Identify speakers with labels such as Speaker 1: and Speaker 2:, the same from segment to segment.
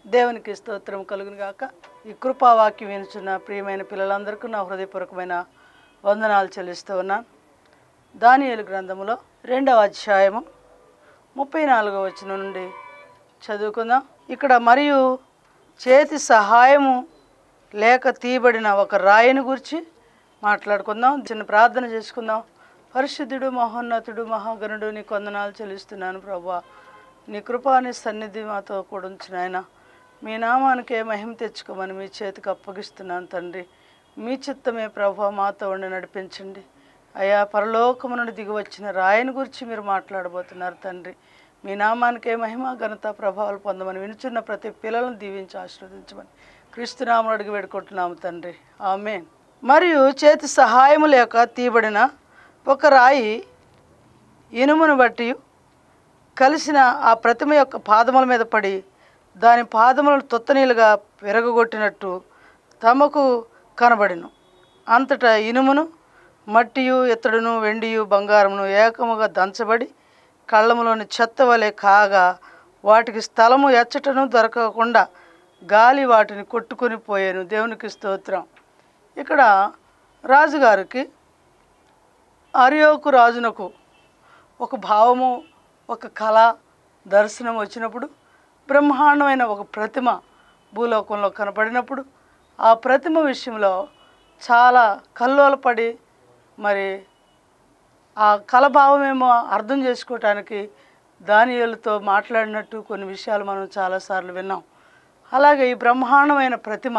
Speaker 1: దేవునికి స్తోత్రం కలుగును గాక ఈ కృపావాక్యం వినుచున్న ప్రియమైన పిల్లలందరికీ నా హృదయపూర్వకమైన వందనాలు చెల్లిస్తూ ఉన్నాను దానియేలు గ్రంథములో రెండవ అధ్యాయము ముప్పై నాలుగవ వచనం నుండి చదువుకుందాం ఇక్కడ మరియు చేతి సహాయము లేక తీయబడిన ఒక రాయిని గురించి మాట్లాడుకుందాం చిన్న ప్రార్థన చేసుకుందాం పరిశుద్ధుడు మహోన్నతుడు మహాగణుడు నీ కొందనాలు చెల్లిస్తున్నాను ప్రభా నీ కృపా నీ సన్నిధి మాతో కూడా ఉంచిన ఆయన మీ నామానికే మహిమ తెచ్చుకోమని మీ చేతికి అప్పగిస్తున్నాను తండ్రి మీ చిత్తమే ప్రభా మాతో ఉండి నడిపించండి అయా పరలోకము నుండి దిగి వచ్చిన రాయని గురించి మీరు మాట్లాడబోతున్నారు తండ్రి మీ నామానికే మహిమ ఘనత ప్రభావాలు పొందమని వినుచున్న ప్రతి పిల్లలను దీవించి ఆశీర్వదించమని క్రీస్తునామను అడిగి వేడుకుంటున్నాము తండ్రి ఆమె మరియు చేతి సహాయము లేక తీయబడిన ఒక రాయి ఇనుమును బట్టి కలిసిన ఆ ప్రతిమ యొక్క పాదముల మీద పడి దాని పాదములను తొత్తనీలుగా విరగగొట్టినట్టు తమకు కనబడిను అంతటా ఇనుమును మట్టియు ఇత్తడును వెండియు బంగారమును ఏకముగా దంచబడి కళ్ళములోని చెత్త వలె కాగా వాటికి స్థలము ఎచ్చటను దొరకకుండా గాలి వాటిని కొట్టుకొని పోయాను దేవునికి స్తోత్రం ఇక్కడ రాజుగారికి అరియోకు రాజునకు ఒక భావము ఒక కళ దర్శనం వచ్చినప్పుడు బ్రహ్మాండమైన ఒక ప్రతిమ భూలోకంలో కనపడినప్పుడు ఆ ప్రతిమ విషయంలో చాలా కల్లోలపడి మరి ఆ కలభావమేమో అర్థం చేసుకోవటానికి దానియేలుతో మాట్లాడినట్టు కొన్ని విషయాలు మనం చాలాసార్లు విన్నాం అలాగే ఈ బ్రహ్మాండమైన ప్రతిమ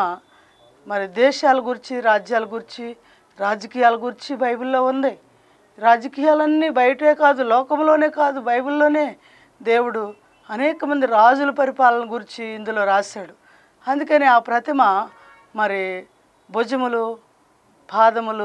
Speaker 1: మరి దేశాల గురించి రాజ్యాల గురించి రాజకీయాల గురించి బైబిల్లో ఉంది రాజకీయాలన్నీ బయటే కాదు లోకంలోనే కాదు బైబిల్లోనే దేవుడు అనేక మంది రాజుల పరిపాలన గురించి ఇందులో రాశాడు అందుకని ఆ ప్రతిమ మరి భుజములు పాదములు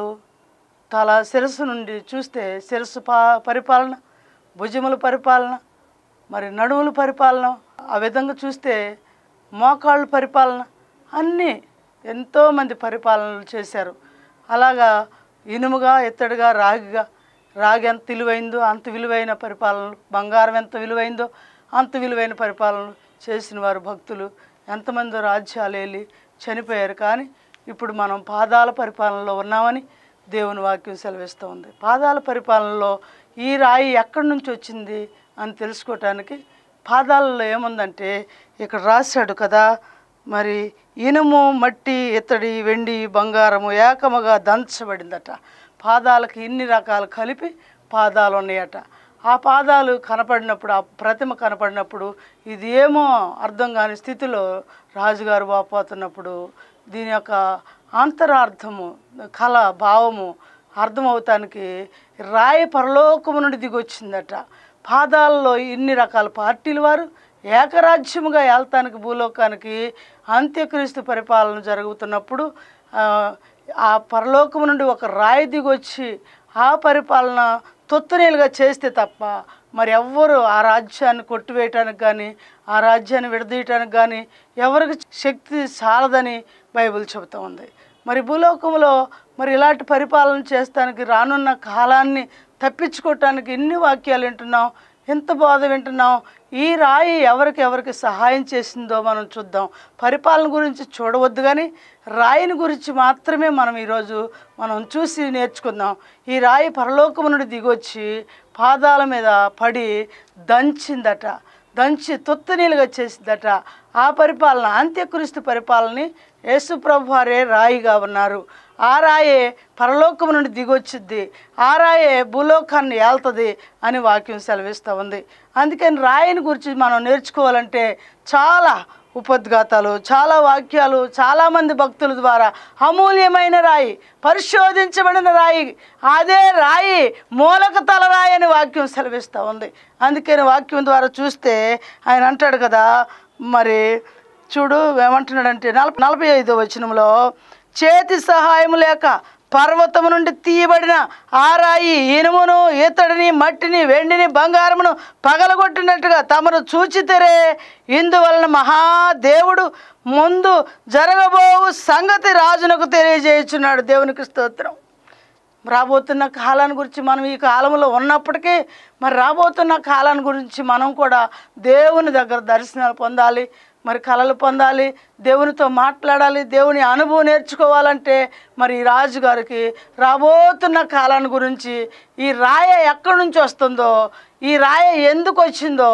Speaker 1: తల శిరస్సు నుండి చూస్తే శిరస్సు పా పరిపాలన భుజముల పరిపాలన మరి నడుముల పరిపాలన ఆ విధంగా చూస్తే మోకాళ్ళు పరిపాలన అన్నీ ఎంతోమంది పరిపాలనలు చేశారు అలాగా ఇనుముగా ఎత్తడిగా రాగిగా రాగి ఎంత విలువైందో అంత విలువైన పరిపాలనలు బంగారం ఎంత విలువైందో అంత విలువైన పరిపాలనలు చేసిన వారు భక్తులు ఎంతమందో రాజ్యాలు వెళ్ళి చనిపోయారు కానీ ఇప్పుడు మనం పాదాల పరిపాలనలో ఉన్నామని దేవుని వాక్యం సెలవిస్తూ ఉంది పాదాల పరిపాలనలో ఈ రాయి ఎక్కడి నుంచి వచ్చింది అని తెలుసుకోవటానికి పాదాలలో ఏముందంటే ఇక్కడ రాశాడు కదా మరి ఇనుము మట్టి ఇత్తడి వెండి బంగారము ఏకముగా దంచబడిందట పాదాలకు ఇన్ని రకాలు కలిపి పాదాలు ఉన్నాయట ఆ పాదాలు కనపడినప్పుడు ఆ ప్రతిమ కనపడినప్పుడు ఇది ఏమో అర్థం కాని స్థితిలో రాజుగారు వాపోతున్నప్పుడు దీని యొక్క అంతరార్థము కళ భావము అర్థమవుతానికి రాయి పరలోకము నుండి దిగొచ్చిందట పాదాలలో ఇన్ని రకాల పార్టీల వారు ఏకరాజ్యముగా వెళ్తానికి భూలోకానికి అంత్యక్రీస్తు పరిపాలన జరుగుతున్నప్పుడు ఆ, ఆ పరలోకము నుండి ఒక రాయి దిగొచ్చి ఆ పరిపాలన తొత్తునీలుగా చేస్తే తప్ప మరి ఎవ్వరు ఆ రాజ్యాన్ని కొట్టివేయటానికి కానీ ఆ రాజ్యాన్ని విడదీయటానికి కానీ ఎవరికి శక్తి చాలదని బైబిల్ చెబుతూ ఉంది మరి భూలోకంలో మరి ఇలాంటి పరిపాలన చేస్తానికి రానున్న కాలాన్ని తప్పించుకోవటానికి ఎన్ని వాక్యాలు వింటున్నాం ఎంత బోధ వింటున్నాం ఈ రాయి ఎవరికి ఎవరికి సహాయం చేసిందో మనం చూద్దాం పరిపాలన గురించి చూడవద్దు కానీ రాయిని గురించి మాత్రమే మనం ఈరోజు మనం చూసి నేర్చుకుందాం ఈ రాయి పరలోకము నుండి దిగొచ్చి పాదాల మీద పడి దంచిందట దంచి తొత్తనీలుగా చేసిందట ఆ పరిపాలన అంత్యక్రీస్తు పరిపాలనని యేసుప్రభు వారే రాయిగా ఉన్నారు ఆ రాయే పరలోకము నుండి దిగొచ్చుద్ది ఆ రాయే భూలోకాన్ని ఏళ్తుంది అని వాక్యం సెలవిస్తూ ఉంది అందుకని రాయిని గురించి మనం నేర్చుకోవాలంటే చాలా ఉపద్ఘాతాలు చాలా వాక్యాలు చాలామంది భక్తుల ద్వారా అమూల్యమైన రాయి పరిశోధించబడిన రాయి అదే రాయి మూలక తల రాయి అని వాక్యం సెలవిస్తూ ఉంది అందుకని వాక్యం ద్వారా చూస్తే ఆయన అంటాడు కదా మరి చూడు ఏమంటున్నాడంటే నలభై నలభై ఐదో వచనంలో చేతి సహాయం లేక పర్వతము నుండి తీయబడిన ఆ రాయి ఇనుమును ఇతడిని మట్టిని వెండిని బంగారమును పగలగొట్టినట్టుగా తమను చూచితరే ఇందువలన మహాదేవుడు ముందు జరగబోవు సంగతి రాజునకు తెలియజేయుచున్నాడు దేవునికి స్తోత్రం రాబోతున్న కాలాన్ని గురించి మనం ఈ కాలంలో ఉన్నప్పటికీ మరి రాబోతున్న కాలాన్ని గురించి మనం కూడా దేవుని దగ్గర దర్శనాలు పొందాలి మరి కళలు పొందాలి దేవునితో మాట్లాడాలి దేవుని అనుభవం నేర్చుకోవాలంటే మరి ఈ రాజుగారికి రాబోతున్న కాలాన్ని గురించి ఈ రాయ ఎక్కడి నుంచి వస్తుందో ఈ రాయ ఎందుకు వచ్చిందో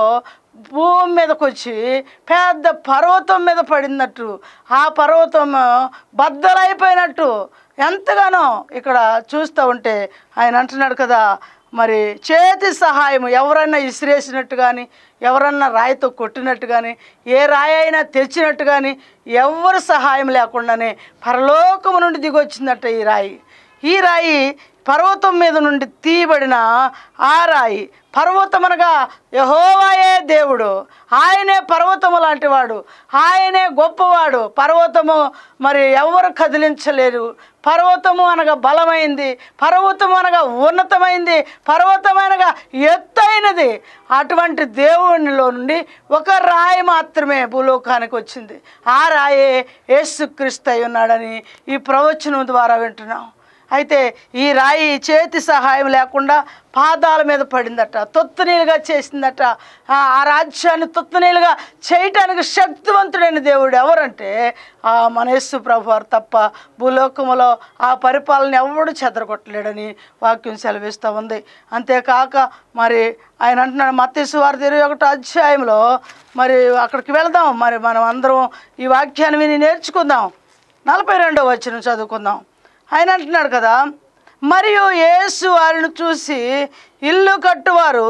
Speaker 1: భూమి మీదకి వచ్చి పెద్ద పర్వతం మీద పడినట్టు ఆ పర్వతం బద్దలైపోయినట్టు ఎంతగానో ఇక్కడ చూస్తూ ఉంటే ఆయన అంటున్నాడు కదా మరి చేతి సహాయం ఎవరన్నా ఇసిరేసినట్టు కానీ ఎవరన్నా రాయితో కొట్టినట్టు కానీ ఏ రాయి అయినా తెచ్చినట్టు కానీ ఎవరు సహాయం లేకుండానే పరలోకము నుండి దిగొచ్చిందట ఈ రాయి ఈ రాయి పర్వతం మీద నుండి తీయబడిన ఆ రాయి పర్వతం అనగా యహోవాయే దేవుడు ఆయనే పర్వతము లాంటివాడు ఆయనే గొప్పవాడు పర్వతము మరి ఎవరు కదిలించలేరు పర్వతము అనగా బలమైంది పర్వతము అనగా ఉన్నతమైంది పర్వతం అనగా ఎత్తైనది అటువంటి దేవునిలో నుండి ఒక రాయి మాత్రమే భూలోకానికి వచ్చింది ఆ రాయే యేసుక్రీస్తు అయి ఉన్నాడని ఈ ప్రవచనం ద్వారా వింటున్నాం అయితే ఈ రాయి చేతి సహాయం లేకుండా పాదాల మీద పడిందట తొత్తునీలుగా చేసిందట ఆ ఆ రాజ్యాన్ని తొత్తునీలుగా చేయటానికి శక్తివంతుడైన దేవుడు ఎవరంటే ఆ మన యేసు ప్రభు వారు తప్ప భూలోకములో ఆ పరిపాలన ఎవడు చెదరగొట్టలేడని వాక్యం సెలవిస్తూ ఉంది అంతేకాక మరి ఆయన అంటున్నాడు మత్తేసు వారి ఇరవై ఒకటో అధ్యాయంలో మరి అక్కడికి వెళదాం మరి మనం అందరం ఈ వాక్యాన్ని విని నేర్చుకుందాం నలభై రెండో వచ్చిన చదువుకుందాం ఆయన అంటున్నాడు కదా మరియు యేసు వారిని చూసి ఇల్లు కట్టువారు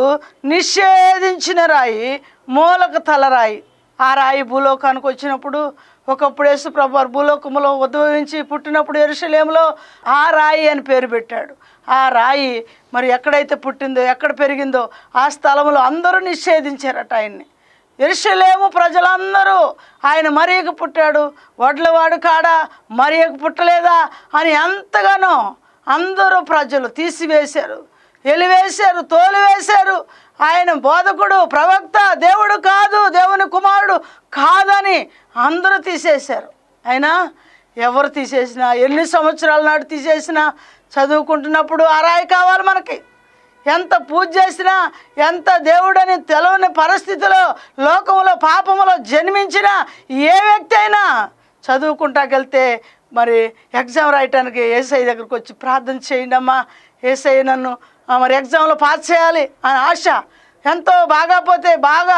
Speaker 1: నిషేధించిన రాయి మూలక తలరాయి ఆ రాయి భూలోకానికి వచ్చినప్పుడు ఒకప్పుడు యేసు ప్రభు వారు భూలోకములో ఉద్భవించి పుట్టినప్పుడు ఎరుషలేములో ఆ రాయి అని పేరు పెట్టాడు ఆ రాయి మరి ఎక్కడైతే పుట్టిందో ఎక్కడ పెరిగిందో ఆ స్థలంలో అందరూ నిషేధించారట ఆయన్ని ఎరుషలేము ప్రజలందరూ ఆయన మరియకు పుట్టాడు వడ్లవాడు కాడా మరియకు పుట్టలేదా అని ఎంతగానో అందరూ ప్రజలు తీసివేశారు ఎలివేశారు తోలివేశారు ఆయన బోధకుడు ప్రవక్త దేవుడు కాదు దేవుని కుమారుడు కాదని అందరూ తీసేశారు అయినా ఎవరు తీసేసినా ఎన్ని సంవత్సరాల నాడు తీసేసినా చదువుకుంటున్నప్పుడు ఆ రాయి కావాలి మనకి ఎంత పూజ చేసినా ఎంత దేవుడని తెలవని పరిస్థితిలో లోకంలో పాపములో జన్మించిన ఏ వ్యక్తి అయినా చదువుకుంటాకెళ్తే మరి ఎగ్జామ్ రాయటానికి ఏసఐ దగ్గరకు వచ్చి ప్రార్థన చేయండి అమ్మా ఏసఐ నన్ను ఆ, మరి ఎగ్జామ్లో పాస్ చేయాలి అని ఆశ ఎంతో బాగా పోతే బాగా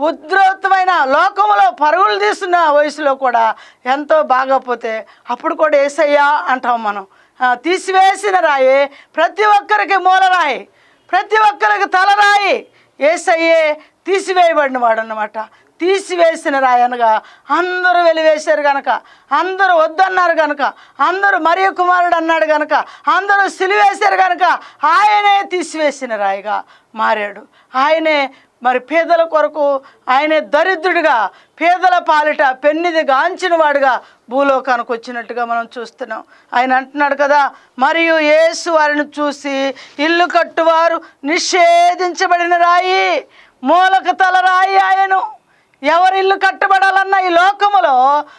Speaker 1: ఉధృతమైన లోకంలో పరుగులు తీస్తున్న వయసులో కూడా ఎంతో బాగా పోతే అప్పుడు కూడా ఏసయ్యా అంటాం మనం ఆ, తీసివేసిన రాయి ప్రతి ఒక్కరికి మూలరాయి ప్రతి ఒక్కరికి తలరాయి ఏసయ్యే తీసివేయబడిన వాడు అన్నమాట తీసివేసిన రాయి అనగా అందరూ వెలివేశారు గనక అందరూ వద్దన్నారు గనక అందరూ మరియ కుమారుడు అన్నాడు గనక అందరూ సిలివేశారు గనక ఆయనే తీసివేసిన రాయిగా మారాడు ఆయనే మరి పేదల కొరకు ఆయనే దరిద్రుడిగా పేదల పాలిట పెన్నిది గాంచిన వాడుగా భూలోకానికి వచ్చినట్టుగా మనం చూస్తున్నాం ఆయన అంటున్నాడు కదా మరియు యేసు వారిని చూసి ఇల్లు కట్టువారు నిషేధించబడిన రాయి మూలక తల రాయి ఆయను ఎవరి ఇల్లు కట్టబడాలన్నా ఈ లోకములో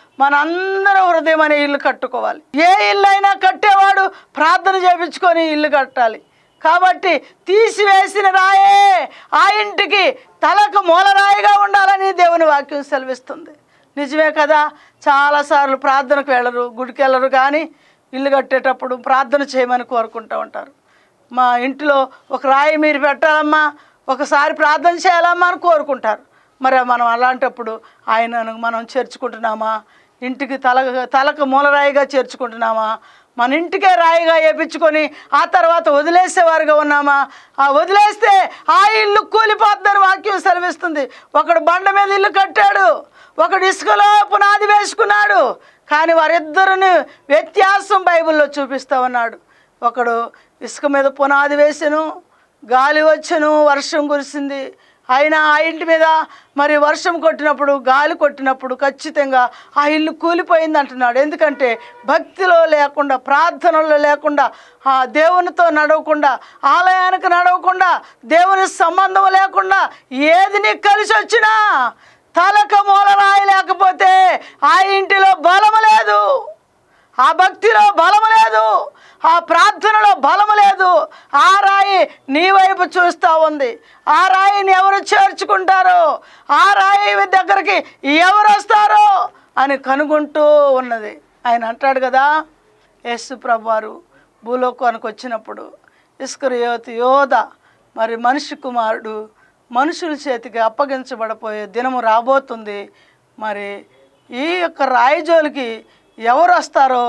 Speaker 1: మనందరం హృదయం అనే ఇల్లు కట్టుకోవాలి ఏ ఇల్లు అయినా కట్టేవాడు ప్రార్థన చేపించుకొని ఇల్లు కట్టాలి కాబట్టి తీసివేసిన రాయే ఆ ఇంటికి తలకు మూలరాయిగా ఉండాలని దేవుని వాక్యం సెలవిస్తుంది నిజమే కదా చాలాసార్లు ప్రార్థనకు వెళ్ళరు గుడికి వెళ్ళరు కానీ ఇల్లు కట్టేటప్పుడు ప్రార్థన చేయమని కోరుకుంటూ ఉంటారు మా ఇంటిలో ఒక రాయి మీరు పెట్టాలమ్మా ఒకసారి ప్రార్థన చేయాలమ్మా అని కోరుకుంటారు మరి మనం అలాంటప్పుడు ఆయనను మనం చేర్చుకుంటున్నామా ఇంటికి తల తలకు మూలరాయిగా చేర్చుకుంటున్నామా మన ఇంటికే రాయిగా వేపించుకొని ఆ తర్వాత వదిలేసేవారుగా ఉన్నామా ఆ వదిలేస్తే ఆ ఇల్లు కూలిపోతుందని వాక్యం సెలవిస్తుంది ఒకడు బండ మీద ఇల్లు కట్టాడు ఒకడు ఇసుకలో పునాది వేసుకున్నాడు కానీ వారిద్దరిని వ్యత్యాసం బైబిల్లో చూపిస్తూ ఉన్నాడు ఒకడు ఇసుక మీద పునాది వేసెను గాలి వచ్చెను వర్షం కురిసింది అయినా ఆ ఇంటి మీద మరి వర్షం కొట్టినప్పుడు గాలి కొట్టినప్పుడు ఖచ్చితంగా ఆ ఇల్లు కూలిపోయింది అంటున్నాడు ఎందుకంటే భక్తిలో లేకుండా ప్రార్థనలో లేకుండా ఆ దేవునితో నడవకుండా ఆలయానికి నడవకుండా దేవుని సంబంధం లేకుండా ఏది నీకు కలిసి వచ్చినా తలక మూల రాయి లేకపోతే ఆ ఇంటిలో బలము లేదు ఆ భక్తిలో బలము లేదు ఆ ప్రార్థనలో బలము లేదు ఆ రాయి నీ వైపు చూస్తూ ఉంది ఆ రాయిని ఎవరు చేర్చుకుంటారో ఆ రాయి దగ్గరికి ఎవరు వస్తారో అని కనుగొంటూ ఉన్నది ఆయన అంటాడు కదా యేసు ప్రభువారు భూలోకానికి వచ్చినప్పుడు ఇస్కరియోతు యోధ మరి మనిషి కుమారుడు మనుషుల చేతికి అప్పగించబడపోయే దినము రాబోతుంది మరి ఈ యొక్క రాయిజోలికి ఎవరు వస్తారో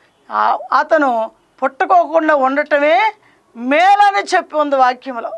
Speaker 1: ఆ- అతను పుట్టుకోకుండా ఉండటమే మేలని చెప్పి ఉంది వాక్యంలో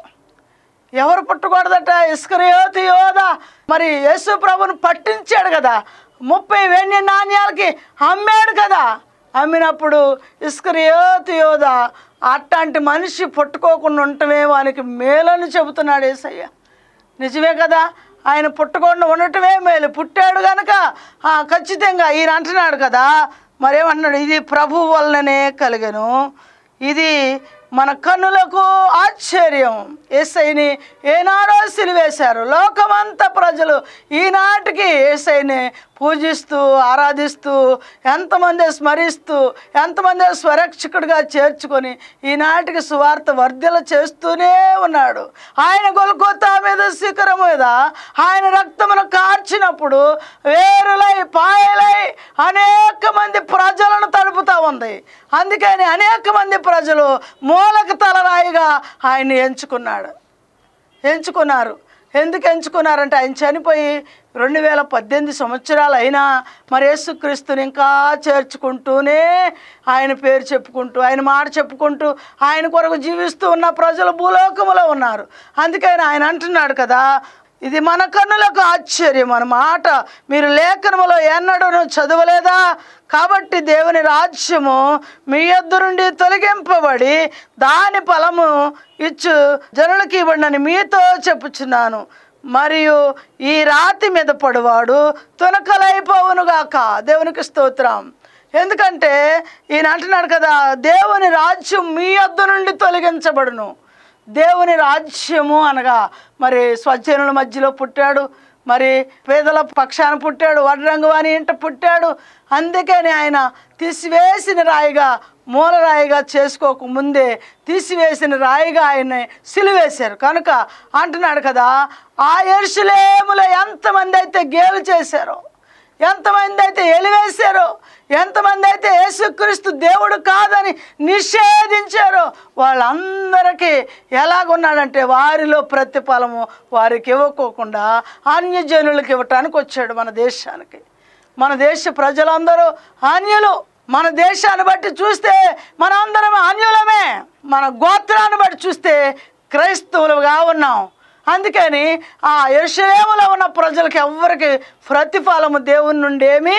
Speaker 1: ఎవరు పుట్టకూడదట ఇస్కరియోతి యోధ మరి యేసు ప్రభుని పట్టించాడు కదా ముప్పై వెండి నాణ్యాలకి అమ్మాడు కదా అమ్మినప్పుడు ఇస్కరియోతి యోధ అట్లాంటి మనిషి పుట్టుకోకుండా ఉండటమే వానికి మేలని చెబుతున్నాడు ఏసయ్య నిజమే కదా ఆయన పుట్టకుండా ఉండటమే మేలు పుట్టాడు కనుక ఆ, ఖచ్చితంగా ఈయన అంటున్నాడు కదా మరేమన్నాడు ఇది ప్రభు వలననే కలిగను ఇది మన కన్నులకు ఆశ్చర్యం ఏసైని ఏనాడో సిలివేశారు లోకమంతా ప్రజలు ఈనాటికి ఏసైని పూజిస్తూ ఆరాధిస్తూ ఎంతమంది స్మరిస్తూ ఎంతమంది స్వరక్షకుడిగా చేర్చుకొని ఈనాటికి సువార్త వర్ధల చేస్తూనే ఉన్నాడు ఆయన గొల్కొత్తా మీద శిఖరం మీద ఆయన రక్తమును కార్చినప్పుడు వేరులై పాయలై అనేక మంది ప్రజలను తడుపుతా ఉంది అందుకని అనేక మంది ప్రజలు మూలక తలరాయిగా ఆయన్ని ఎంచుకున్నాడు ఎంచుకున్నారు ఎందుకు ఎంచుకున్నారంటే ఆయన చనిపోయి రెండు వేల పద్దెనిమిది సంవత్సరాలు అయినా మరి యేసుక్రీస్తుని ఇంకా చేర్చుకుంటూనే ఆయన పేరు చెప్పుకుంటూ ఆయన మాట చెప్పుకుంటూ ఆయన కొరకు జీవిస్తూ ఉన్న ప్రజలు భూలోకములో ఉన్నారు అందుకని ఆయన అంటున్నాడు కదా ఇది మన కన్నులకు ఆశ్చర్యం మన మాట మీరు లేఖనములో ఎన్నడూ చదవలేదా కాబట్టి దేవుని రాజ్యము మీ యొద్ద నుండి తొలగింపబడి దాని ఫలము ఇచ్చు జనులకి ఇవ్వండి మీతో చెప్పుచున్నాను మరియు ఈ రాతి మీద పడువాడు తునకలైపోవునుగాక దేవునికి స్తోత్రం ఎందుకంటే ఈయన అంటున్నాడు కదా దేవుని రాజ్యం మీ యొద్ద నుండి తొలగించబడును దేవుని రాజ్యము అనగా మరి స్వజనుల మధ్యలో పుట్టాడు మరి పేదల పక్షాన పుట్టాడు వడ్రంగు వాని ఇంట పుట్టాడు అందుకని ఆయన తీసివేసిన రాయిగా మూల రాయిగా చేసుకోక ముందే తీసివేసిన రాయిగా ఆయన్ని సిలివేశారు కనుక అంటున్నాడు కదా ఆ ఎరుసలేములో ఎంతమంది అయితే గేలు చేశారో ఎంతమంది అయితే ఎలివేశారో ఎంతమంది అయితే యేసుక్రీస్తు దేవుడు కాదని నిషేధించారో వాళ్ళందరికీ ఎలాగున్నాడంటే వారిలో ప్రతిఫలము వారికి ఇవ్వకోకుండా అన్యజనులకు ఇవ్వటానికి వచ్చాడు మన దేశానికి మన దేశ ప్రజలందరూ అన్యులు మన దేశాన్ని బట్టి చూస్తే మన అందరం అన్యులమే మన గోత్రాన్ని బట్టి చూస్తే క్రైస్తవులుగా ఉన్నాం అందుకని ఆ యెరూషలేములో ఉన్న ప్రజలకి ఎవ్వరికి ప్రతిఫలము దేవుని నుండి ఏమీ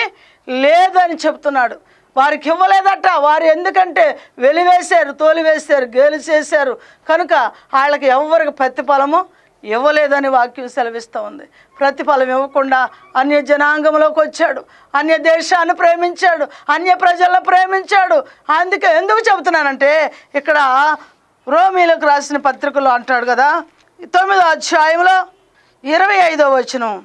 Speaker 1: లేదని చెప్తున్నాడు వారికి ఇవ్వలేదట వారు ఎందుకంటే వెలివేశారు తోలివేశారు గేలు చేశారు కనుక వాళ్ళకి ఎవ్వరికి ప్రతిఫలము ఇవ్వలేదని వాక్యం సెలవిస్తూ ఉంది ప్రతిఫలం ఇవ్వకుండా అన్య జనాంగంలోకి వచ్చాడు అన్య దేశాన్ని ప్రేమించాడు అన్య ప్రజలను ప్రేమించాడు అందుకే ఎందుకు చెబుతున్నానంటే ఇక్కడ రోమీలకు రాసిన పత్రికలో అంటాడు కదా తొమ్మిదో అధ్యాయంలో ఇరవై ఐదో వచనం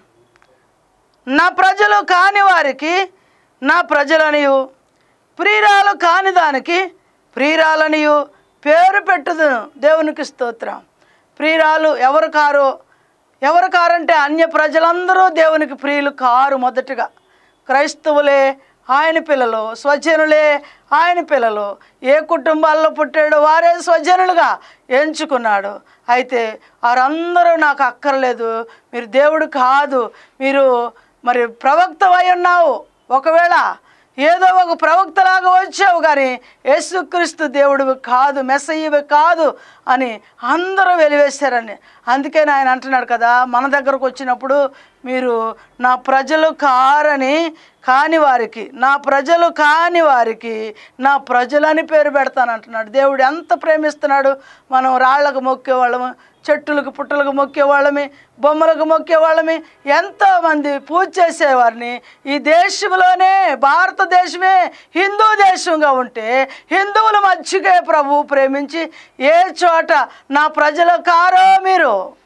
Speaker 1: నా ప్రజలు కాని వారికి నా ప్రజలనియు ప్రియురాలు కాని దానికి ప్రియురాలనియు పేరు పెట్టుదును దేవునికి స్తోత్రం ప్రియురాలు ఎవరు కారు ఎవరు కారంటే అన్య ప్రజలందరూ దేవునికి ప్రియులు కారు మొదటగా క్రైస్తవులే ఆయన పిల్లలు స్వజనులే ఆయన పిల్లలు ఏ కుటుంబాల్లో పుట్టాడో వారే స్వజనులుగా ఎంచుకున్నాడు అయితే వారందరూ నాకు అక్కర్లేదు మీరు దేవుడు కాదు మీరు మరి ప్రవక్తవై ఉన్నావు ఒకవేళ ఏదో ఒక ప్రవక్తలాగా వచ్చావు కానీ యేసుక్రీస్తు దేవుడివి కాదు మెస్సయ్యవి కాదు అని అందరూ వెలివేశారని అందుకని ఆయన అంటున్నాడు కదా మన దగ్గరకు వచ్చినప్పుడు మీరు నా ప్రజలు కారని కాని వారికి నా ప్రజలు కాని వారికి నా ప్రజలని పేరు పెడతాను అంటున్నాడు దేవుడు ఎంత ప్రేమిస్తున్నాడు మనం రాళ్లకు మొక్కేవాళ్ళము చెట్టులకు పుట్టలకు మొక్కేవాళ్ళమి బొమ్మలకు మొక్కేవాళ్ళమి ఎంతోమంది పూజ చేసేవారిని ఈ దేశంలోనే భారతదేశమే హిందూ దేశంగా ఉంటే హిందువుల మధ్యకే ప్రభు ప్రేమించి ఏ చోట నా ప్రజల కారో మీరు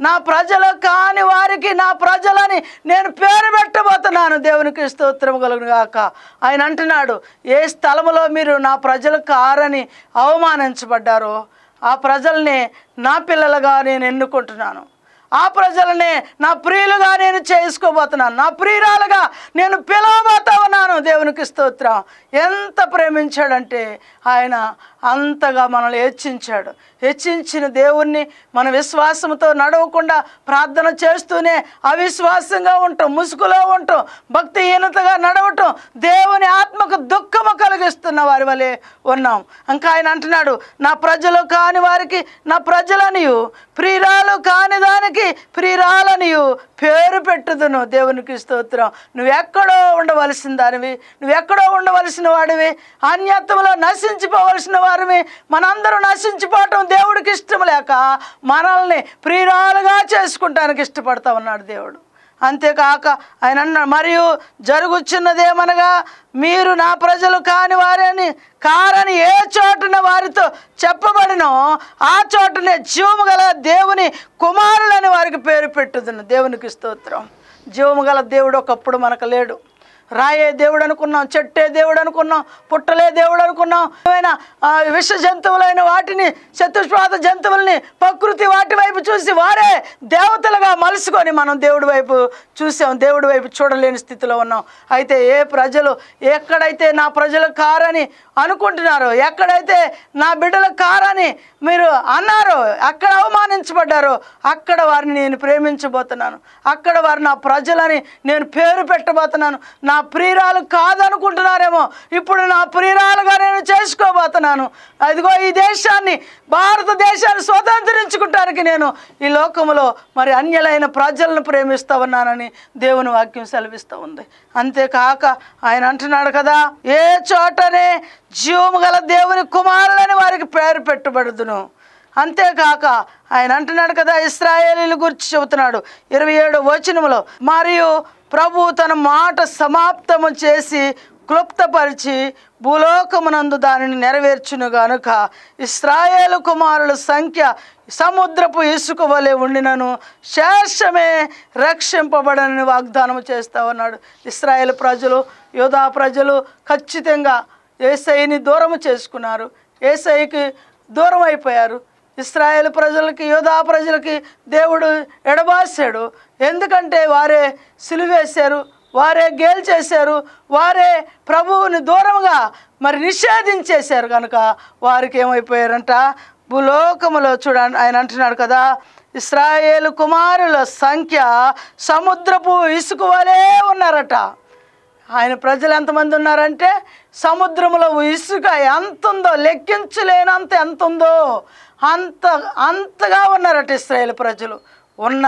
Speaker 1: నా ప్రజలు కాని వారికి నా ప్రజలని నేను పేరు పెట్టబోతున్నాను దేవునికి స్తోత్రం కలుగును గాక ఆయన అంటున్నాడు ఏ స్థలములో మీరు నా ప్రజలు కారని అవమానించబడ్డారో ఆ ప్రజల్ని నా పిల్లలుగా నేను ఎన్నుకుంటున్నాను ఆ ప్రజలనే నా ప్రియులుగా నేను చేసుకోబోతున్నాను నా ప్రియురాలుగా నేను పిలవబోతా ఉన్నాను దేవునికి స్తోత్రం ఎంత ప్రేమించాడంటే ఆయన అంతగా మనల్ని హెచ్చించాడు హెచ్చించిన దేవుణ్ణి మన విశ్వాసంతో నడవకుండా ప్రార్థన చేస్తూనే అవిశ్వాసంగా ఉంటాం ముసుగులో ఉంటాం భక్తిహీనతగా నడవటం దేవుని ఆత్మకు దుఃఖము కలిగిస్తున్న వారి వలె ఉన్నాం ఇంకా ఆయన అంటున్నాడు నా ప్రజలు కాని వారికి నా ప్రజలనియు ప్రియురాలు కాని దానికి ప్రియురాలనియు పేరు పెట్టుదును దేవునికి స్తోత్రం నువ్వెక్కడో ఉండవలసిన దానివి నువ్వెక్కడో ఉండవలసిన వాడివి అన్యత్వంలో నశించిపోవలసిన వారివి మనందరూ నశించిపోవటం దేవుడికి ఇష్టం లేక మనల్ని ప్రియురాలుగా చేసుకుంటానికి ఇష్టపడతా ఉన్నాడు దేవుడు అంతేకాక ఆయన అన్నాడు మరియు జరుగుచున్నదేమనగా మీరు నా ప్రజలు కాని వారని కారని ఏ చోటున వారితో చెప్పబడినో ఆ చోటనే జీవము గల దేవుని కుమారులని వారికి పేరు పెట్టుదును దేవునికి స్తోత్రం జీవము గల దేవుడు ఒకప్పుడు మనకు లేడు రాయే దేవుడు అనుకున్నాం చెట్టే దేవుడు అనుకున్నాం పుట్టలే దేవుడు అనుకున్నాం ఏమైనా ఆ, విష జంతువులైన వాటిని చతుష్పాద జంతువుల్ని ప్రకృతి వాటి వైపు చూసి వారే దేవతలుగా మలుసుకొని మనం దేవుడి వైపు చూసాం దేవుడి వైపు చూడలేని స్థితిలో ఉన్నాం అయితే ఏ ప్రజలు ఎక్కడైతే నా ప్రజలు కారని అనుకుంటున్నారో ఎక్కడైతే నా బిడ్డల కారని మీరు అన్నారో అక్కడ అవమానించబడ్డారో అక్కడ వారిని నేను ప్రేమించబోతున్నాను అక్కడ వారు నా ప్రజలని నేను పేరు పెట్టబోతున్నాను నా ప్రియురాలు కాదనుకుంటున్నారేమో ఇప్పుడు నా ప్రియురాలుగా నేను చేసుకోబోతున్నాను అదిగో ఈ దేశాన్ని భారతదేశాన్ని స్వతంత్రించుకుంటానికి నేను ఈ లోకములో మరి అన్యులైన ప్రజలను ప్రేమిస్తూ ఉన్నానని దేవుని వాక్యం సెలవిస్తూ ఉంది అంతేకాక ఆయన అంటున్నాడు కదా ఏ చోటనే జీవము గల దేవుని కుమారులని వారికి పేరు పెట్టబడుదును అంతేకాక ఆయన అంటున్నాడు కదా ఇస్రాయేలీల గురించి చెబుతున్నాడు ఇరవై ఏడు వచనములో మరియు ప్రభు తన మాట సమాప్తము చేసి క్లుప్తపరిచి భూలోకమునందు దానిని నెరవేర్చును గనుక ఇస్రాయేలు కుమారుల సంఖ్య సముద్రపు ఇసుక వలె ఉండినను శేషమే రక్షింపబడనని వాగ్దానం చేస్తా ఉన్నాడు ఇస్రాయేల్ ప్రజలు యోధా ప్రజలు ఖచ్చితంగా ఏసైని దూరం చేసుకున్నారు ఏసైకి దూరం అయిపోయారు ఇస్రాయేల్ ప్రజలకి యోధా ప్రజలకి దేవుడు ఎడబాసాడు ఎందుకంటే వారే సిలువేశారు వారే గేల్ చేశారు వారే ప్రభువుని దూరంగా మరి నిషేధించేశారు కనుక వారికి ఏమైపోయారంట భూలోకములో చూడండి ఆయన అంటున్నాడు కదా ఇస్రాయేలు కుమారుల సంఖ్య సముద్రపు ఇసుక వలె ఉన్నారట ఆయన ప్రజలు ఎంతమంది ఉన్నారంటే సముద్రంలో ఇసుక ఎంత ఉందో లెక్కించలేనంత ఎంత ఉందో అంత అంతగా ఉన్నారట ఇస్రాయేల్ ప్రజలు ఉన్న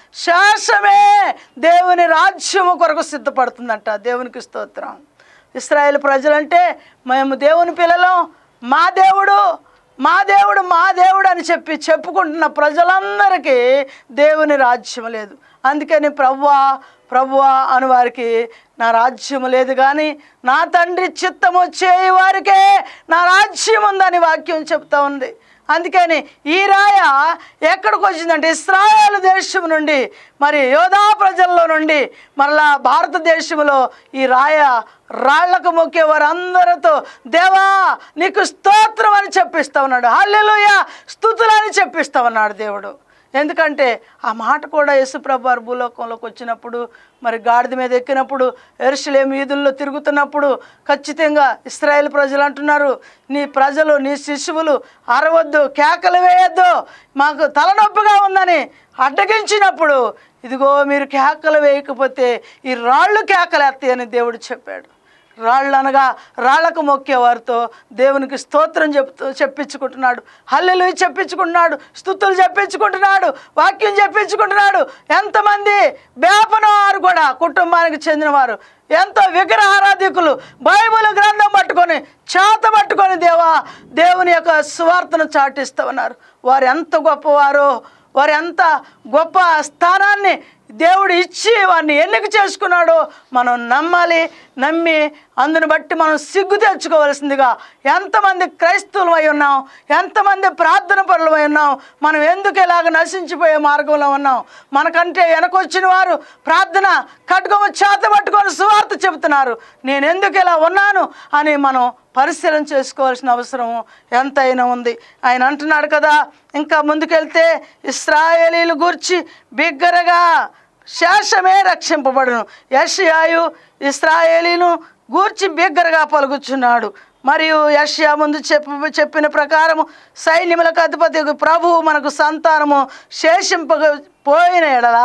Speaker 1: శాసమే దేవుని రాజ్యము కొరకు సిద్ధపడుతుందంట దేవునికి స్తోత్రం ఇస్రాయేల్ ప్రజలంటే మేము దేవుని పిల్లలం మా దేవుడు మా దేవుడు మా దేవుడు అని చెప్పి చెప్పుకుంటున్న ప్రజలందరికీ దేవుని రాజ్యం లేదు అందుకని ప్రవ్వా ప్రభువా అని వారికి నా రాజ్యము లేదు కానీ నా తండ్రి చిత్తము చేయి వారికే నా రాజ్యం ఉందని వాక్యం చెప్తా ఉంది అందుకని ఈ రాయ ఎక్కడికి వచ్చిందంటే ఇస్రాయేల్ దేశం నుండి మరి యోధా ప్రజల్లో నుండి మరలా భారతదేశంలో ఈ రాయ రాళ్లకు మొక్కే వారందరితో దేవా నీకు స్తోత్రం అని చెప్పిస్తా ఉన్నాడు హల్లెలూయ స్థుతులని చెప్పిస్తా ఉన్నాడు దేవుడు ఎందుకంటే ఆ మాట కూడా యేసుప్రభు వారు భూలోకంలోకి వచ్చినప్పుడు మరి గాడిద మీద ఎక్కినప్పుడు ఎరుసలేం వీధుల్లో తిరుగుతున్నప్పుడు ఖచ్చితంగా ఇస్రాయేల్ ప్రజలు అంటున్నారు నీ ప్రజలు నీ శిశువులు అరవద్దు కేకలు వేయొద్దు మాకు తలనొప్పిగా ఉందని అడ్డగించినప్పుడు ఇదిగో మీరు కేకలు వేయకపోతే ఈ రాళ్ళు కేకలేస్తాయని దేవుడు చెప్పాడు రాళ్ళు అనగా రాళ్లకు మొక్కే వారితో దేవునికి స్తోత్రం చెప్తూ చెప్పించుకుంటున్నాడు హల్లెలు చెప్పించుకుంటున్నాడు స్థుతులు చెప్పించుకుంటున్నాడు వాక్యం చెప్పించుకుంటున్నాడు ఎంతమంది వేపనవారు కూడా కుటుంబానికి చెందినవారు ఎంతో విగ్రహారాధికులు బైబిల్ గ్రంథం పట్టుకొని చేత పట్టుకొని దేవా దేవుని యొక్క సువార్తను చాటిస్తూ ఉన్నారు వారు ఎంత గొప్పవారో వారు ఎంత గొప్ప స్థానాన్ని దేవుడు ఇచ్చి వారిని ఎన్నిక చేసుకున్నాడో మనం నమ్మాలి నమ్మి అందుని బట్టి మనం సిగ్గు తెచ్చుకోవాల్సిందిగా ఎంతమంది క్రైస్తవులమై ఉన్నాం ఎంతమంది ప్రార్థన పరులమై ఉన్నాం మనం ఎందుకు ఇలాగ నశించిపోయే మార్గంలో ఉన్నాం మనకంటే వెనకొచ్చిన వారు ప్రార్థన కట్టుకోమ చేత పట్టుకొని సువార్త చెబుతున్నారు నేను ఎందుకు ఇలా ఉన్నాను అని మనం పరిశీలన చేసుకోవాల్సిన అవసరం ఎంతైనా ఉంది ఆయన అంటున్నాడు కదా ఇంకా ముందుకెళ్తే ఇస్రాయేలీలు గూర్చి బిగ్గరగా శేషమే రక్షింపబడును యషయాయు ఇస్రాయేలీను గూర్చి బిగ్గరగా పలుకుచున్నాడు మరియు యష్యా ముందు చెప్ప చెప్పిన ప్రకారము సైన్యములకు అధిపతి ప్రభువు మనకు సంతానము శేషింపక పోయిన ఎడల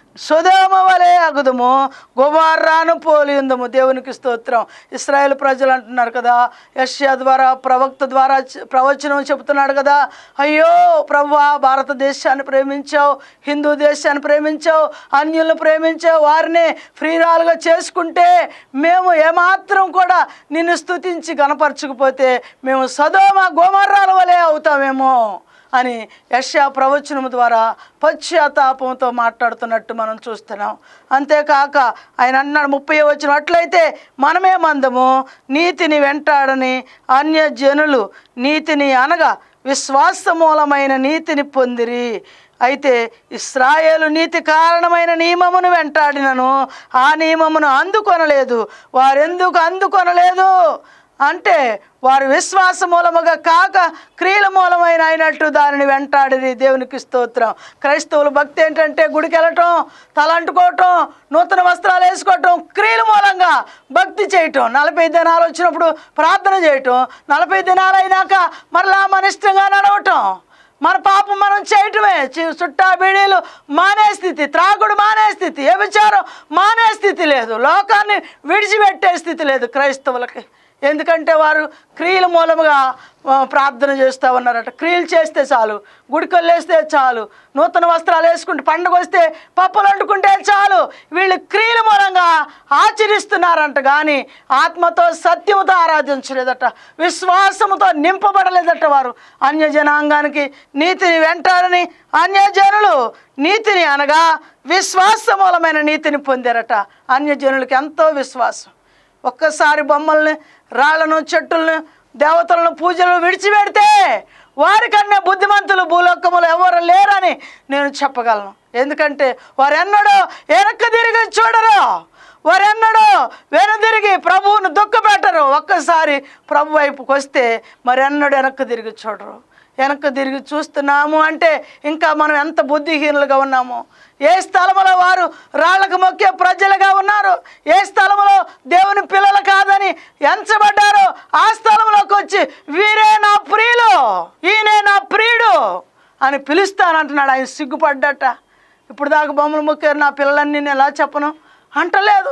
Speaker 1: సుధోమ వలె అగుదము గుమార్రాను పోలిందము దేవునికి స్తోత్రం ఇస్రాయేల్ ప్రజలు అంటున్నారు కదా యష్యా ద్వారా ప్రవక్త ద్వారా చ- ప్రవచనం చెబుతున్నాడు కదా అయ్యో ప్రభువా భారతదేశాన్ని ప్రేమించావు హిందూ దేశాన్ని ప్రేమించావు అన్యులను ప్రేమించావు వారిని ఫ్రీరాలుగా చేసుకుంటే మేము ఏమాత్రం కూడా నిన్ను స్తుతించి గనపరచకపోతే మేము సదోమ గోమర్రాల వలె అవుతామేమో అని యశా ప్రవచనం ద్వారా పశ్చాత్తాపంతో మాట్లాడుతున్నట్టు మనం చూస్తున్నాం అంతేకాక ఆయన అన్నాడు ముప్పై వచ్చిన అట్లయితే మనమే మందము నీతిని వెంటాడని అన్య జనులు నీతిని అనగా విశ్వాస మూలమైన నీతిని పొందిరి అయితే ఇస్రాయేలు నీతి కారణమైన నియమమును వెంటాడినను ఆ నియమమును అందుకొనలేదు వారెందుకు అందుకొనలేదు అంటే వారు విశ్వాస మూలముగా కాక క్రియల మూలమైన అయినట్టు దానిని వెంటాడిది దేవునికి స్తోత్రం క్రైస్తవుల భక్తి ఏంటంటే గుడికి వెళ్ళటం తలంటుకోవటం నూతన వస్త్రాలు వేసుకోవటం క్రియల మూలంగా భక్తి చేయటం నలభై దినాలు వచ్చినప్పుడు ప్రార్థన చేయటం నలభై దినాలు అయినాక మరలా మన ఇష్టంగా నడవటం మన పాపం మనం చేయటమే చి- చుట్టా బీడీలు మానే స్థితి త్రాగుడు మానే స్థితి ఏ విచారం మానే స్థితి లేదు లోకాన్ని విడిచిపెట్టే స్థితి లేదు క్రైస్తవులకి ఎందుకంటే వారు క్రియల మూలముగా ఆ, ప్రార్థన చేస్తూ ఉన్నారట క్రియలు చేస్తే చాలు గుడికలు వేస్తే చాలు నూతన వస్త్రాలు వేసుకుంటే పండుగ వస్తే పప్పులు వండుకుంటే చాలు వీళ్ళు క్రియల మూలంగా ఆచరిస్తున్నారంట కానీ ఆత్మతో సత్యముతో ఆరాధించలేదట విశ్వాసముతో నింపబడలేదట వారు అన్య జనాంగానికి నీతిని వెంటారని అన్యజనులు నీతిని అనగా విశ్వాస మూలమైన నీతిని పొందారట అన్యజనులకి ఎంతో విశ్వాసం ఒక్కసారి బొమ్మల్ని రాళ్లను చెట్టుల్ని దేవతలను పూజలను విడిచిపెడితే వారికన్నా బుద్ధిమంతులు భూలోకములు ఎవరు లేరని నేను చెప్పగలను ఎందుకంటే వారెన్నడూ వెనక్కి తిరిగి చూడరు వారెన్నడూ వెనుదిరిగి ప్రభువును దుఃఖపెట్టరు ఒక్కసారి ప్రభు వైపుకి వస్తే మరెన్నడూ వెనక్కి తిరిగి చూడరు వెనక్కి తిరిగి చూస్తున్నాము అంటే ఇంకా మనం ఎంత బుద్ధిహీనులుగా ఉన్నాము ఏ స్థలములో వారు రాళ్లకు మొక్కే ప్రజలుగా ఉన్నారు ఏ స్థలములో దేవుని పిల్లలు కాదని ఎంచబడ్డారో ఆ స్థలంలోకి వచ్చి వీరే నా ప్రియులు ఈయనే నా ప్రియుడు అని పిలుస్తానంటున్నాడు ఆయన సిగ్గుపడ్డట ఇప్పుడు దాకా బొమ్మలు మొక్కారు నా పిల్లలన్నీ నేను ఎలా చెప్పను అంటలేదు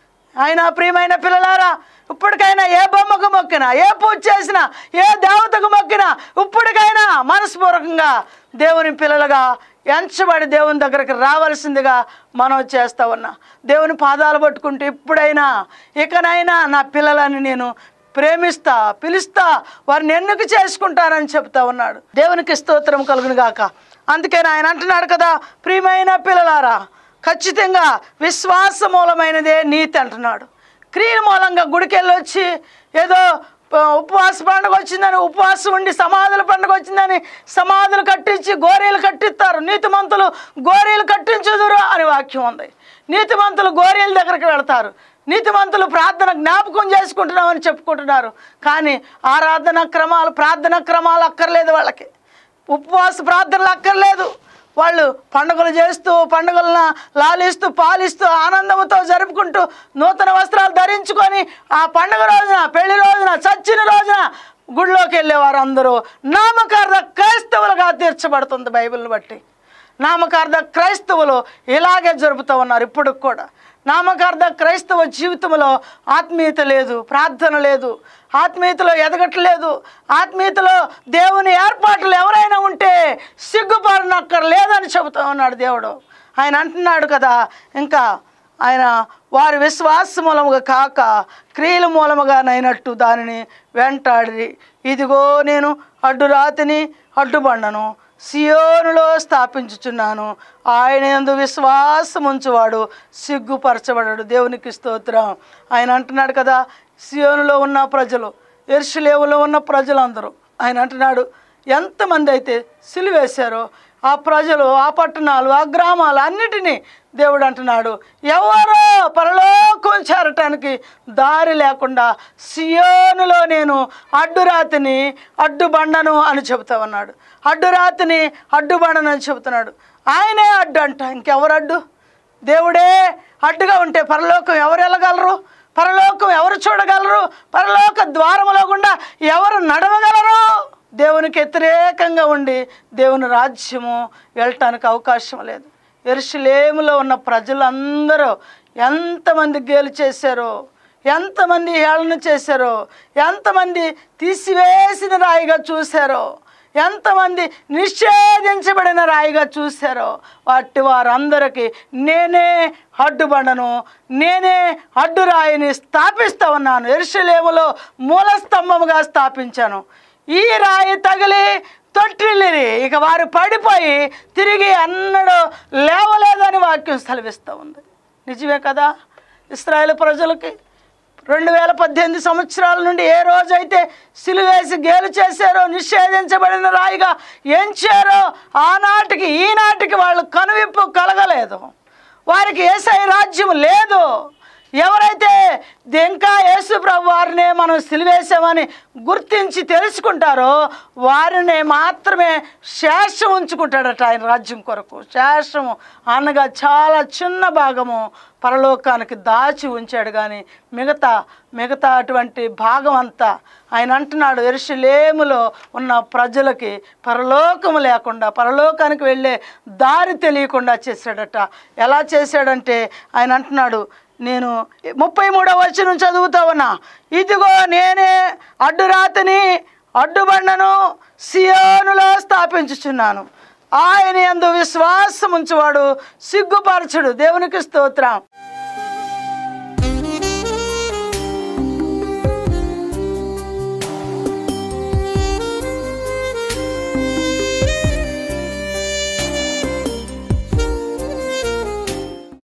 Speaker 1: ఆయన ప్రియమైన పిల్లలారా ఇప్పటికైనా ఏ బొమ్మకు మొక్కినా ఏ పూజ చేసినా ఏ దేవతకు మొక్కినా ఇప్పటికైనా మనస్పూర్వకంగా దేవుని పిల్లలుగా ఎంచబడి దేవుని దగ్గరికి రావాల్సిందిగా మనం చేస్తా ఉన్నా దేవుని పాదాలు పట్టుకుంటూ ఇప్పుడైనా ఇకనైనా నా పిల్లలని నేను ప్రేమిస్తా పిలుస్తా వారిని ఎన్నుక చేసుకుంటానని చెప్తా ఉన్నాడు దేవునికి స్తోత్రం కలుగును గాక అందుకని ఆయన అంటున్నాడు కదా ప్రియమైన పిల్లలారా ఖచ్చితంగా విశ్వాస మూలమైనదే నీతి అంటున్నాడు క్రియల మూలంగా గుడికి వెళ్ళి వచ్చి ఏదో ప- ఉపవాస పండుగ వచ్చిందని ఉపవాసం ఉండి సమాధుల పండుగ వచ్చిందని సమాధులు కట్టించి గోరీలు కట్టిస్తారు నీతిమంతులు గోరీలు కట్టించుదురు అని వాక్యం ఉంది నీతిమంతులు గోరీల దగ్గరికి వెళ్తారు నీతిమంతులు ప్రార్థన జ్ఞాపకం చేసుకుంటున్నామని చెప్పుకుంటున్నారు కానీ ఆరాధన క్రమాలు ప్రార్థన క్రమాలు అక్కర్లేదు వాళ్ళకి ఉపవాస ప్రార్థనలు అక్కర్లేదు వాళ్ళు పండుగలు చేస్తూ పండుగలను లాలిస్తూ పాలిస్తూ ఆనందంతో జరుపుకుంటూ నూతన వస్త్రాలు ధరించుకొని ఆ పండుగ రోజున పెళ్లి రోజున చచ్చిన రోజున గుడిలోకి వెళ్ళేవారు అందరూ నామకార్థ క్రైస్తవులుగా తీర్చబడుతుంది బైబిల్ని బట్టి నామకార్థ క్రైస్తవులు ఇలాగే జరుపుతూ ఉన్నారు ఇప్పుడు కూడా నామకార్థ క్రైస్తవ జీవితంలో ఆత్మీయత లేదు ప్రార్థన లేదు ఆత్మీయతలో ఎదగట్లేదు ఆత్మీయతలో దేవుని ఏర్పాట్లు ఎవరైనా ఉంటే సిగ్గుపడనక్కర్లేదని చెబుతూ ఉన్నాడు దేవుడు ఆయన అంటున్నాడు కదా ఇంకా ఆయన వారి విశ్వాస మూలముగా కాక క్రియల మూలముగానైనట్టు దానిని వెంటాడి ఇదిగో నేను అడ్డు రాతిని అడ్డుబండను సియోనులో స్థాపించుచున్నాను ఆయన ఎందు విశ్వాసం ఉంచువాడు సిగ్గుపరచబడడు దేవునికి స్తోత్రం ఆయన అంటున్నాడు కదా సియోనులో ఉన్న ప్రజలు ఎర్షులేవులో ఉన్న ప్రజలందరూ ఆయన అంటున్నాడు ఎంతమంది అయితే సిలువేశారో ఆ ప్రజలు ఆ పట్టణాలు ఆ గ్రామాలు అన్నిటినీ దేవుడు అంటున్నాడు ఎవరో పరలోకం చేరటానికి దారి లేకుండా సియోనులో నేను అడ్డురాతిని అడ్డుబండను అని చెబుతా ఉన్నాడు అడ్డురాతిని అడ్డుబండను అని చెబుతున్నాడు ఆయనే అడ్డు అంట ఇంకెవరు అడ్డు దేవుడే అడ్డుగా ఉంటే పరలోకం ఎవరు వెళ్ళగలరు పరలోకం ఎవరు చూడగలరు పరలోక ద్వారములో గుండా ఎవరు నడవగలరు దేవునికి వ్యతిరేకంగా ఉండి దేవుని రాజ్యము వెళ్ళటానికి అవకాశం లేదు ఎరుషులేములో ఉన్న ప్రజలందరూ ఎంతమంది గేలు చేశారో ఎంతమంది హేళన చేశారో ఎంతమంది తీసివేసిన రాయిగా చూశారో ఎంతమంది నిషేధించబడిన రాయిగా చూశారో వాటి వారందరికీ నేనే అడ్డుబండను నేనే అడ్డు రాయిని స్థాపిస్తా ఉన్నాను ఎరుషలేములో మూల స్తంభముగా స్థాపించాను ఈ రాయి తగిలి తొట్టిల్లిరి ఇక వారు పడిపోయి తిరిగి అన్నడు లేవలేదని వాక్యం సెలవిస్తూ ఉంది నిజమే కదా ఇస్రాయేల్ ప్రజలకి రెండు వేల పద్దెనిమిది సంవత్సరాల నుండి ఏ రోజైతే సిలువేసి గేలు చేశారో నిషేధించబడిన రాయిగా ఎంచారో ఆనాటికి ఈనాటికి వాళ్ళు కనువిప్పు కలగలేదు వారికి ఏసై రాజ్యం లేదు ఎవరైతే ఇంకా యేసు ప్రభు వారినే మనం సిలివేశామని గుర్తించి తెలుసుకుంటారో వారిని మాత్రమే శేషం ఉంచుకుంటాడట ఆయన రాజ్యం కొరకు శేషము అనగా చాలా చిన్న భాగము పరలోకానికి దాచి ఉంచాడు కానీ మిగతా మిగతా అటువంటి భాగం అంతా ఆయన అంటున్నాడు ఎరుషలేములో ఉన్న ప్రజలకి పరలోకము లేకుండా పరలోకానికి వెళ్ళే దారి తెలియకుండా చేశాడట ఎలా చేశాడంటే ఆయన అంటున్నాడు నేను ముప్పై మూడవ వచనం చదువుతా ఉన్నా ఇదిగో నేనే అడ్డురాతిని అడ్డుబండను సియోనులో స్థాపించుచున్నాను ఆయన యందు విశ్వాసం ఉంచువాడు సిగ్గుపరచుడు దేవునికి స్తోత్రం